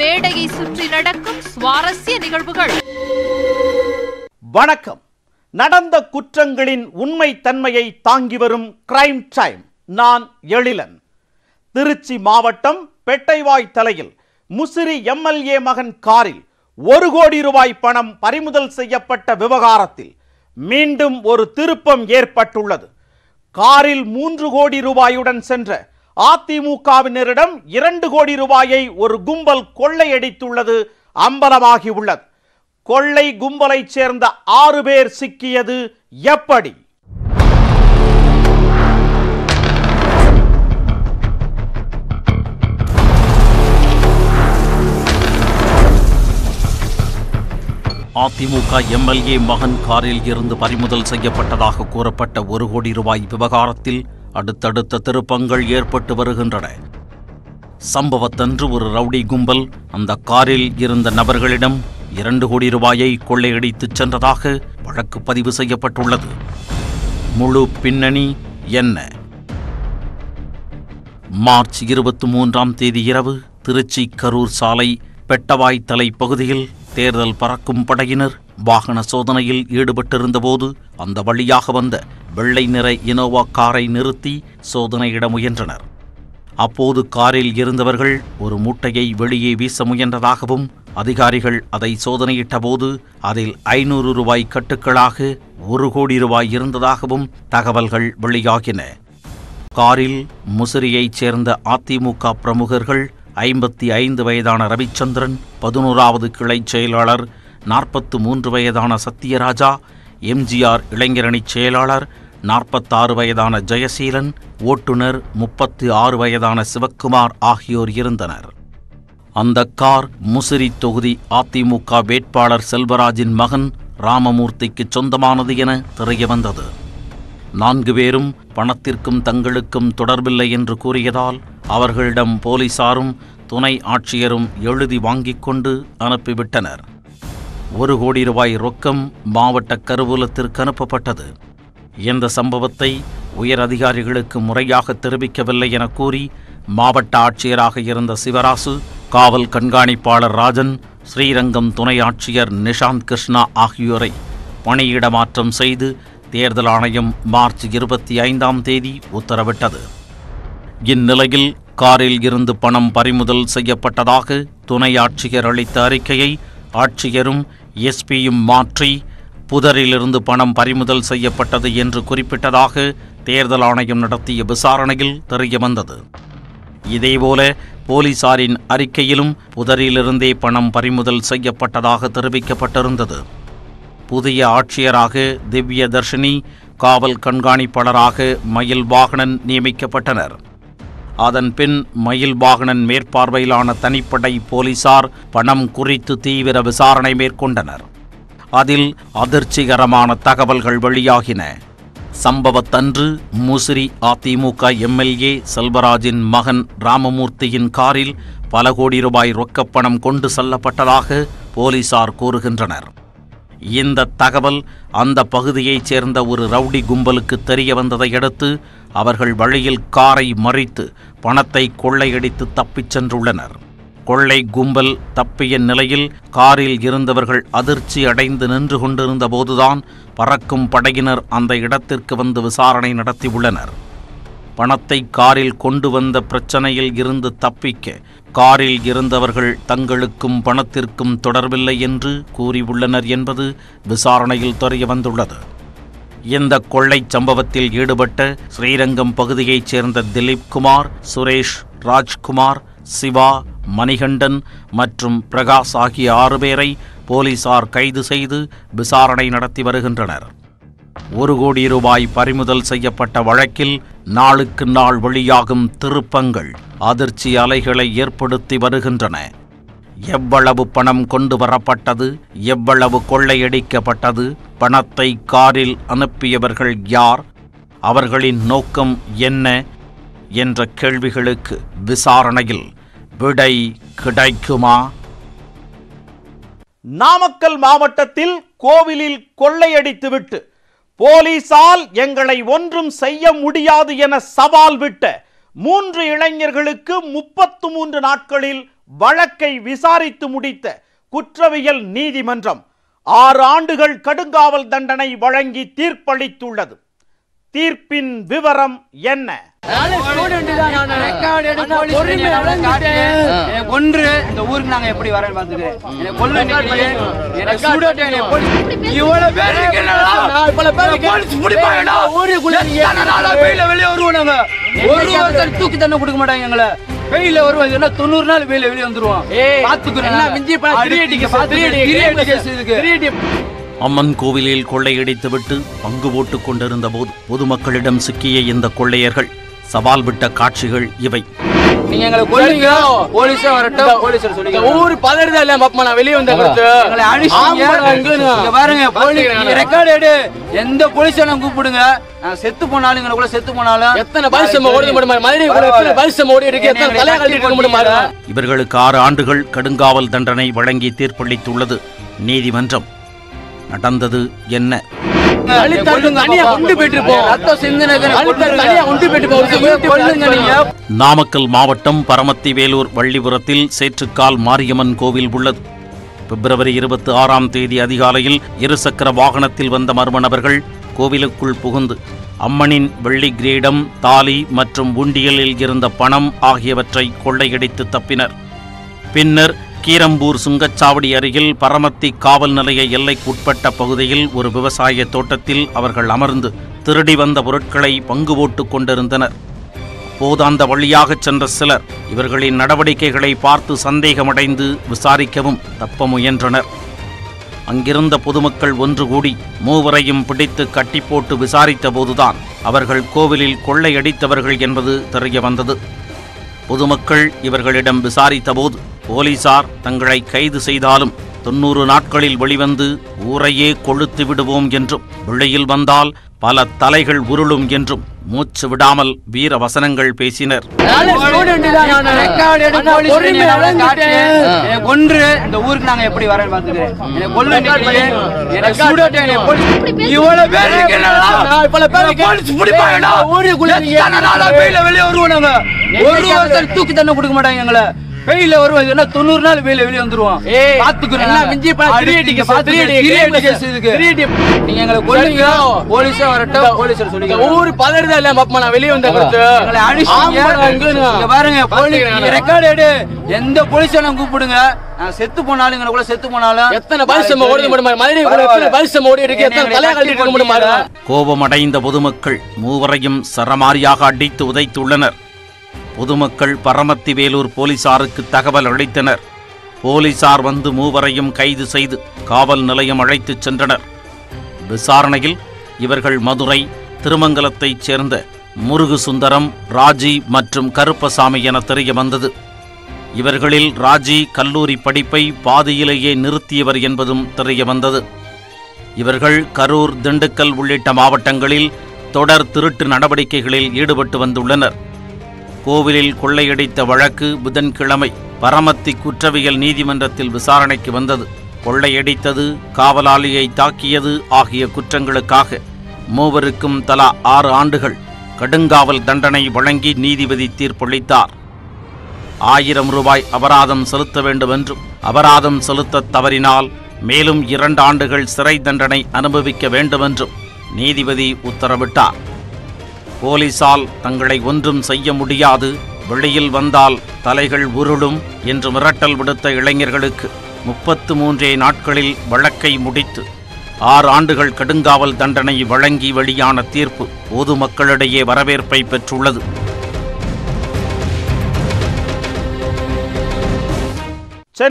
மேடையை சுற்றி நடக்கும் சுவாரஸ்ய நிகழ்வுகள் வணக்கம் நடந்த குற்றங்களின் உண்மை தன்மையை தாங்கி வரும் கிரைம் டைம் நான் எழிலன் திருச்சி மாவட்டம் பெட்டைவாய் தலையில் முசிறி எம்எல்ஏ மகன் காரில் ஒரு கோடி ரூபாய் பணம் பறிமுதல் செய்யப்பட்ட விவகாரத்தில் மீண்டும் ஒரு திருப்பம் ஏற்பட்டுள்ளது காரில் மூன்று கோடி ரூபாயுடன் சென்ற அதிமுகவினரிடம் இரண்டு கோடி ரூபாயை ஒரு கும்பல் கொள்ளையடித்துள்ளது அம்பலமாகியுள்ளது கொள்ளை கும்பலைச் சேர்ந்த ஆறு பேர் சிக்கியது எப்படி அதிமுக எம்எல்ஏ மகன் காரில் இருந்து பறிமுதல் செய்யப்பட்டதாக கூறப்பட்ட ஒரு கோடி ரூபாய் விவகாரத்தில் அடுத்தடுத்த திருப்பங்கள் ஏற்பட்டு வருகின்றன சம்பவத்தன்று ஒரு ரவுடி கும்பல் அந்த காரில் இருந்த நபர்களிடம் இரண்டு கோடி ரூபாயை கொள்ளையடித்துச் சென்றதாக வழக்கு பதிவு செய்யப்பட்டுள்ளது முழு பின்னணி என்ன மார்ச் இருபத்தி மூன்றாம் தேதி இரவு திருச்சி கரூர் சாலை பெட்டவாய் தலை பகுதியில் தேர்தல் பறக்கும் படையினர் வாகன சோதனையில் ஈடுபட்டிருந்தபோது அந்த வழியாக வந்த வெள்ளை நிற இனோவா காரை நிறுத்தி சோதனையிட முயன்றனர் அப்போது காரில் இருந்தவர்கள் ஒரு மூட்டையை வெளியே வீச முயன்றதாகவும் அதிகாரிகள் அதை சோதனையிட்ட போது அதில் ஐநூறு ரூபாய் கட்டுக்களாக ஒரு கோடி ரூபாய் இருந்ததாகவும் தகவல்கள் வெளியாகின காரில் முசிறியைச் சேர்ந்த அதிமுக பிரமுகர்கள் ஐம்பத்தி ஐந்து வயதான ரவிச்சந்திரன் பதினோராவது கிளைச் செயலாளர் நாற்பத்து மூன்று வயதான சத்யராஜா எம்ஜிஆர் இளைஞரணிச் செயலாளர் நாற்பத்தாறு வயதான ஜெயசீலன் ஓட்டுநர் முப்பத்து ஆறு வயதான சிவக்குமார் ஆகியோர் இருந்தனர் அந்த கார் முசிறி தொகுதி அதிமுக வேட்பாளர் செல்வராஜின் மகன் ராமமூர்த்திக்கு சொந்தமானது என தெரியவந்தது நான்கு பேரும் பணத்திற்கும் தங்களுக்கும் தொடர்பில்லை என்று கூறியதால் அவர்களிடம் போலீசாரும் துணை ஆட்சியரும் எழுதி வாங்கிக் கொண்டு அனுப்பிவிட்டனர் ஒரு கோடி ரூபாய் ரொக்கம் மாவட்ட கருவூலத்திற்கு அனுப்பப்பட்டது இந்த சம்பவத்தை உயர் அதிகாரிகளுக்கு முறையாக தெரிவிக்கவில்லை என கூறி மாவட்ட ஆட்சியராக இருந்த சிவராசு காவல் கண்காணிப்பாளர் ராஜன் ஸ்ரீரங்கம் துணை ஆட்சியர் நிஷாந்த் கிருஷ்ணா ஆகியோரை பணியிட மாற்றம் செய்து தேர்தல் ஆணையம் மார்ச் இருபத்தி ஐந்தாம் தேதி உத்தரவிட்டது இந்நிலையில் காரில் இருந்து பணம் பறிமுதல் செய்யப்பட்டதாக துணை ஆட்சியர் அளித்த அறிக்கையை ஆட்சியரும் எஸ்பியும் மாற்றி புதரிலிருந்து பணம் பறிமுதல் செய்யப்பட்டது என்று குறிப்பிட்டதாக தேர்தல் ஆணையம் நடத்திய விசாரணையில் தெரியவந்தது இதேபோல போலீசாரின் அறிக்கையிலும் புதரிலிருந்தே பணம் பறிமுதல் செய்யப்பட்டதாக தெரிவிக்கப்பட்டிருந்தது புதிய ஆட்சியராக திவ்ய தர்ஷினி காவல் கண்காணிப்பாளராக மயில் வாகனன் நியமிக்கப்பட்டனர் அதன் பின் மயில் வாகனன் மேற்பார்வையிலான தனிப்படை போலீசார் பணம் குறித்து தீவிர விசாரணை மேற்கொண்டனர் அதில் அதிர்ச்சிகரமான தகவல்கள் வெளியாகின சம்பவத்தன்று முசிறி அதிமுக எம்எல்ஏ செல்வராஜின் மகன் ராமமூர்த்தியின் காரில் பல கோடி ரூபாய் ரொக்கப்பணம் கொண்டு செல்லப்பட்டதாக போலீசார் கூறுகின்றனர் இந்த தகவல் அந்த பகுதியைச் சேர்ந்த ஒரு ரவுடி கும்பலுக்கு தெரிய வந்ததை அடுத்து அவர்கள் வழியில் காரை மறித்து பணத்தை கொள்ளையடித்து தப்பிச் சென்றுள்ளனர் கொள்ளை கும்பல் தப்பிய நிலையில் காரில் இருந்தவர்கள் அதிர்ச்சி அடைந்து நின்று கொண்டிருந்த போதுதான் பறக்கும் படையினர் அந்த இடத்திற்கு வந்து விசாரணை நடத்தியுள்ளனர் பணத்தை காரில் கொண்டு வந்த பிரச்சனையில் இருந்து தப்பிக்க காரில் இருந்தவர்கள் தங்களுக்கும் பணத்திற்கும் தொடர்பில்லை என்று கூறியுள்ளனர் என்பது விசாரணையில் தெரிய வந்துள்ளது இந்த கொள்ளைச் சம்பவத்தில் ஈடுபட்ட ஸ்ரீரங்கம் பகுதியைச் சேர்ந்த திலீப் குமார் சுரேஷ் ராஜ்குமார் சிவா மணிகண்டன் மற்றும் பிரகாஷ் ஆகிய ஆறு பேரை போலீசார் கைது செய்து விசாரணை நடத்தி வருகின்றனர் ஒரு கோடி ரூபாய் பறிமுதல் செய்யப்பட்ட வழக்கில் நாளுக்கு நாள் வெளியாகும் திருப்பங்கள் அதிர்ச்சி அலைகளை ஏற்படுத்தி வருகின்றன எவ்வளவு பணம் கொண்டு வரப்பட்டது எவ்வளவு கொள்ளையடிக்கப்பட்டது பணத்தை காரில் அனுப்பியவர்கள் யார் அவர்களின் நோக்கம் என்ன என்ற கேள்விகளுக்கு விசாரணையில் விடை கிடைக்குமா நாமக்கல் மாவட்டத்தில் கோவிலில் கொள்ளையடித்துவிட்டு போலீசால் எங்களை ஒன்றும் செய்ய முடியாது என சவால் விட்ட மூன்று இளைஞர்களுக்கு முப்பத்து மூன்று நாட்களில் வழக்கை விசாரித்து முடித்த குற்றவியல் நீதிமன்றம் ஆறு ஆண்டுகள் கடுங்காவல் தண்டனை வழங்கி தீர்ப்பளித்துள்ளது தீர்ப்பின் விவரம் என்ன கொன்று இந்த ஊருக்கு நாங்க எப்படி வரேன்னு பாத்துக்கிறேன் எனக்கு கொல்ல நிக்கலையே. எனக்கு சுடட்டும், எனக்கு போலீஸ் இவ்வளவு பேர் இருக்கீங்களா? போலீஸ் பிடிப்பாங்கடா. எத்தனை நாளா வெயில்ல வெளிய வருவோம் நாங்க? ஒரு ஒருத்தர் தூக்கி தண்டனை கொடுக்க மாட்டாங்க எங்களை வெயில வருவோம் இல்லைன்னா தொண்ணூறு நாள் வெயில வெளிய வந்துருவோம் பாத்துக்கிறேன் இதுக்கு அம்மன் கோவிலில் கொள்ளையடித்துவிட்டு பங்கு போட்டுக் கொண்டிருந்த போது பொதுமக்களிடம் சிக்கிய இந்த கொள்ளையர்கள் சவால் விட்ட காட்சிகள் இவை நீங்க எங்களை கொல்லுங்க போலீஸா வரட்டும் போலீஸ் சொல்லுங்க ஊரு பதறுதா இல்ல பாப்பா நான் வெளியே வந்த எங்களை அடிச்சீங்க. இங்க பாருங்க போலீஸ் நீங்க ரெக்கார்ட் எடு எந்த போலீஸாலும் கூப்பிடுங்க நான் செத்து போனாலும் எங்களை கூட செத்து போனாலும் எத்தனை பரிசம் ஓடி முடியுமா மதுரை கூட எத்தனை பரிசம் ஓடி இருக்கு எத்தனை தலையா கழட்டி கொடுக்க முடியுமா இவர்களுக்கு ஆறு ஆண்டுகள் கடுங்காவல் தண்டனை வழங்கி தீர்ப்பளித்துள்ளது நீதிமன்றம் நடந்தது என்ன அழித்தார்கள் தனியா கொண்டு போயிட்டு இருப்போம் ரத்தம் சிந்தினது அழித்தார்கள் தனியா கொண்டு போயிட்டு போவோம் கொல்லுங்க நீங்க நாமக்கல் மாவட்டம் பரமத்தி வேலூர் வள்ளிபுரத்தில் சேற்றுக்கால் மாரியம்மன் கோவில் உள்ளது பிப்ரவரி இருபத்தி ஆறாம் தேதி அதிகாலையில் இருசக்கர வாகனத்தில் வந்த மர்ம நபர்கள் கோவிலுக்குள் புகுந்து அம்மனின் வெள்ளி கிரீடம் தாலி மற்றும் உண்டியலில் இருந்த பணம் ஆகியவற்றை கொள்ளையடித்து தப்பினர் பின்னர் கீரம்பூர் சுங்கச்சாவடி அருகில் பரமத்தி காவல் நிலைய எல்லைக்குட்பட்ட பகுதியில் ஒரு விவசாய தோட்டத்தில் அவர்கள் அமர்ந்து திருடி வந்த பொருட்களை பங்கு போட்டுக் கொண்டிருந்தனர் அப்போது அந்த வழியாகச் சென்ற சிலர் இவர்களின் நடவடிக்கைகளை பார்த்து சந்தேகமடைந்து விசாரிக்கவும் தப்ப முயன்றனர் அங்கிருந்த பொதுமக்கள் ஒன்று கூடி மூவரையும் பிடித்து கட்டி போட்டு விசாரித்த போதுதான் அவர்கள் கோவிலில் கொள்ளையடித்தவர்கள் என்பது தெரிய வந்தது பொதுமக்கள் இவர்களிடம் விசாரித்தபோது போலீசார் தங்களை கைது செய்தாலும் தொன்னூறு நாட்களில் வெளிவந்து ஊரையே கொளுத்து விடுவோம் என்றும் வெளியில் வந்தால் பல தலைகள் உருளும் என்றும் மூச்சு விடாமல் வீர வசனங்கள் பேசினர் ரெக்கார்ட் எடு போலீஸ் நீங்க நல்லா காட்டுங்க. என்னை கொன்று இந்த ஊருக்கு நாங்க எப்படி வரேன்னு பாத்துக்கிறேன் எனக்கு கொல்ல நிக்கலையே. எனக்கு சுடட்டும், எனக்கு போலீஸ் இவ்வளவு பேர் இருக்கீங்களா? போலீஸ் பிடிப்பாங்கடா. எத்தனை நாளா வெயில்ல வெளிய வருவோம் நாங்க? ஒரு ஒருத்தர் தூக்கி தண்டனை கொடுக்க மாட்டாங்க எங்களை வெயில வருவோம் இல்லைன்னா தொண்ணூறு நாள் வெயில வெளிய வந்துருவோம் பாத்துக்கிறேன் எல்லாம் மிஞ்சி போனா three eighty case, three eighty case. Three eighty. நீங்க எங்களை கொல்லுங்க போலீஸா வரட்டும் போலீஸ் சொல்லுங்க ஊரு பதறுதா இல்ல பாப்பா நான் வெளியே வந்த எங்களை அடிச்சீங்க. இங்க பாருங்க போலீஸ் நீங்க ரெக்கார்ட் எடு எந்த போலீஸாலும் கூப்பிடுங்க நான் செத்து போனாலும் எங்களை கூட செத்து போனாலும் எத்தனை பரிசம் ஓடி முடியுமா மதுரை கூட எத்தனை பரிசம் ஓடி இருக்கு எத்தனை தலையா கழட்டி கொடுக்க முடியுமா கோபமடைந்த பொதுமக்கள் மூவரையும் சரமாரியாக அடித்து உதைத்துள்ளனர் பொதுமக்கள் பரமத்தி வேலூர் போலீசாருக்கு தகவல் அளித்தனர் போலீசார் வந்து மூவரையும் கைது செய்து காவல் நிலையம் அழைத்துச் சென்றனர் விசாரணையில் இவர்கள் மதுரை திருமங்கலத்தைச் சேர்ந்த முருகு சுந்தரம் ராஜி மற்றும் கருப்பசாமி என தெரிய வந்தது இவர்களில் ராஜி கல்லூரி படிப்பை பாதியிலேயே நிறுத்தியவர் என்பதும் தெரிய வந்தது இவர்கள் கரூர் திண்டுக்கல் உள்ளிட்ட மாவட்டங்களில் தொடர் திருட்டு நடவடிக்கைகளில் ஈடுபட்டு வந்துள்ளனர் கோவிலில் கொள்ளையடித்த வழக்கு புதன்கிழமை பரமத்தி குற்றவியல் நீதிமன்றத்தில் விசாரணைக்கு வந்தது கொள்ளையடித்தது காவலாளியை தாக்கியது ஆகிய குற்றங்களுக்காக மூவருக்கும் தலா ஆறு ஆண்டுகள் கடுங்காவல் தண்டனை வழங்கி நீதிபதி தீர்ப்பளித்தார் ஆயிரம் ரூபாய் அபராதம் செலுத்த வேண்டும் என்றும் அபராதம் செலுத்தத் தவறினால் மேலும் இரண்டு ஆண்டுகள் சிறை தண்டனை அனுபவிக்க வேண்டும் என்றும் நீதிபதி உத்தரவிட்டார் போலீசால் தங்களை ஒன்றும் செய்ய முடியாது வெளியில் வந்தால் தலைகள் உருளும் என்று மிரட்டல் விடுத்த இளைஞர்களுக்கு முப்பத்து மூன்றே நாட்களில் வழக்கை முடித்து ஆறு ஆண்டுகள் கடுங்காவல் தண்டனை வழங்கி வெளியான தீர்ப்பு பொதுமக்களிடையே வரவேற்பை பெற்றுள்ளது